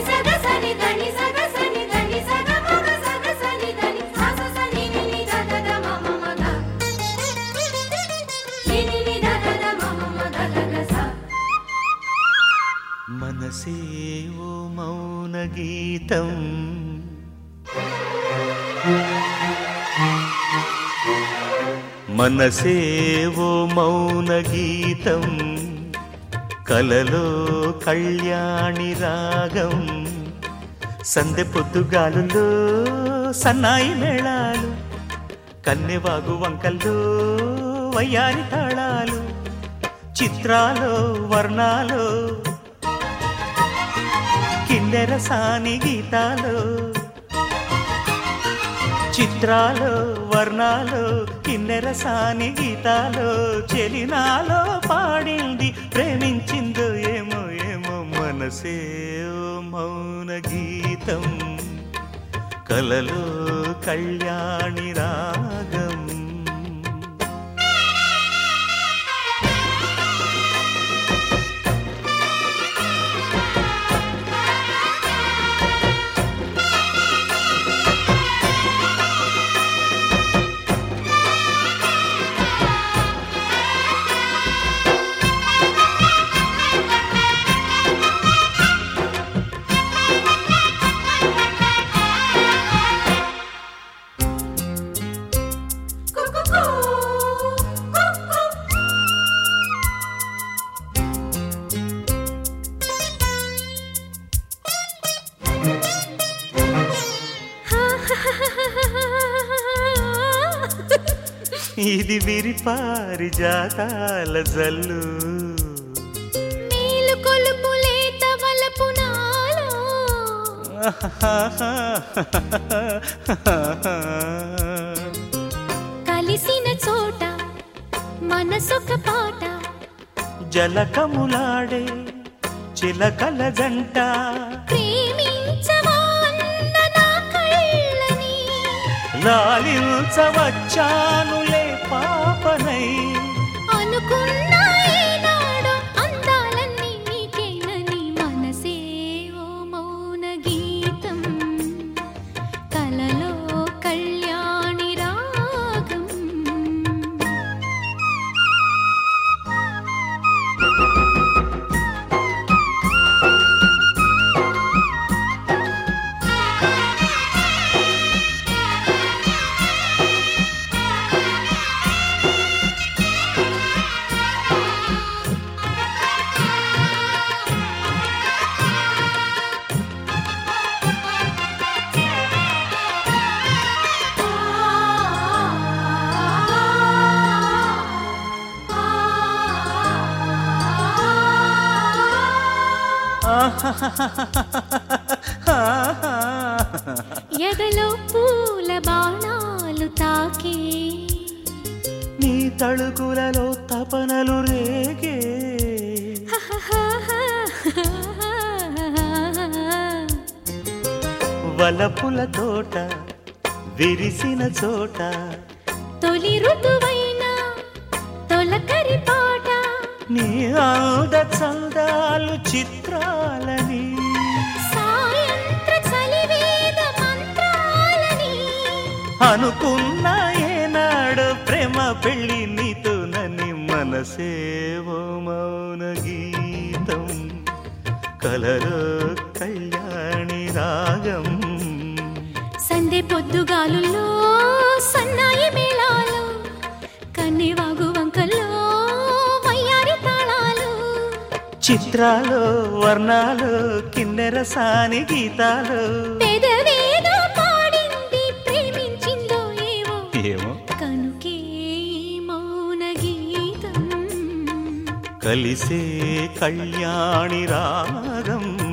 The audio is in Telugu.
సగ సని దని సగ సని దని సగ మగ సగ సని దని సా స స ని ని ని ద ద ద మ మ మ గ ని ని ని ద ద ద మ మ మ గ గ గ స మనసే ఓ మౌన గీతం మనసే ఓ మౌన గీతం కలలో కళ్యాణి రాగం సందె పొద్దుగాలులో సన్నాయి మేళాలు కన్నెవాగు వంకల్లో వయ్యారి తాళాలు చిత్రాలో వర్ణాలు కిన్నెర సాని గీతాలు చిత్రాలు వర్ణాలు కిన్నెర సాని గీతాలు చెలినాలో పాడింది ప్రేమించిందో ఏమో ఏమో మనసే ఓ మౌన గీతం కలలో కళ్యాణి రాగం కు కు కు కు కు ఇది విరిపారి జాతాల జల్లు మేలు కొలుపు లేత వలపు నాలో కలిసిన చోట మనసొక పాట జలకములాడే చిలకల జంట ప్రేమించవా అన్న నా కళ్ళని లాలించవచ్చానులే పాపనై అనుకున్న ఈనాడు అందాలన్నీ నీకేనని మనసే ఓ మౌన గీతం కలలో కళ్యాణి రాగం ఎదలో పూల బాణాలు తాకే నీ తళుకులలో తపనలు రేగే వలపుల తోట విరిసిన చోట తొలి ఋతువైన తొలకరి పాట నీ ఆద చందాలు చిత్రాలని సాయంత్ర చలివేద మంత్రాలని అనుకున్న ఏనాడు ప్రేమ పెళ్ళి నీతో నని మనసేవో మౌన గీతం కలరు కళ్యాణి రాగం సందె పొద్దుగాలుల్లో సన్నాయి మేళాలు కన్నెవాగు వంకల్లో వయ్యారి తాళాలు చిత్రాలు వర్ణాలు కిన్నెర సాని గీతాలు పెదవేదో పాడింది ప్రేమించిందో ఏవో ఏమో కనుకే ఈ మౌన గీతం కలిసే కళ్యాణి రాగం